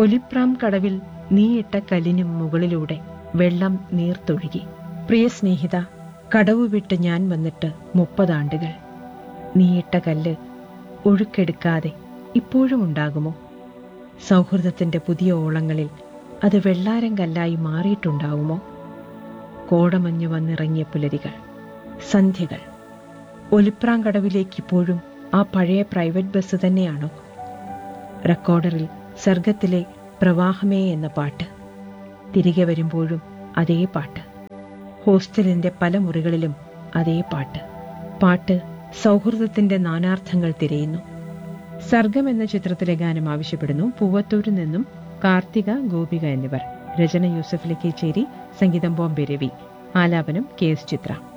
ഒലിപ്രാം കടവിൽ നീയിട്ട കല്ലിനും മുകളിലൂടെ വെള്ളം നീർത്തൊഴുകി പ്രിയ സ്നേഹിത കടവ് വിട്ട് ഞാൻ വന്നിട്ട് മുപ്പതാണ്ടുകൾ നീയിട്ട കല്ല് ഒഴുക്കെടുക്കാതെ ഇപ്പോഴും ഉണ്ടാകുമോ സൗഹൃദത്തിന്റെ പുതിയ ഓളങ്ങളിൽ അത് വെള്ളാരം കല്ലായി മാറിയിട്ടുണ്ടാവുമോ കോടമഞ്ഞ് വന്നിറങ്ങിയ പുലരികൾ സന്ധ്യകൾ ഒലിപ്രാങ്കടവിലേക്ക് ഇപ്പോഴും ആ പഴയ പ്രൈവറ്റ് ബസ് തന്നെയാണോ റെക്കോർഡറിൽ സർഗത്തിലെ പ്രവാഹമേ എന്ന പാട്ട് തിരികെ വരുമ്പോഴും അതേ പാട്ട് ഹോസ്റ്റലിന്റെ പല മുറികളിലും അതേ പാട്ട് പാട്ട് സൗഹൃദത്തിന്റെ നാനാർത്ഥങ്ങൾ തിരയുന്നു സർഗം എന്ന ചിത്രത്തിലെ ഗാനം ആവശ്യപ്പെടുന്നു പൂവത്തൂരിൽ നിന്നും കാർത്തിക ഗോപിക എന്നിവർ രചന യൂസഫ് ലിക്കേച്ചേരി സംഗീതം ബോംബെ രവി ആലാപനം കെ എസ് ചിത്ര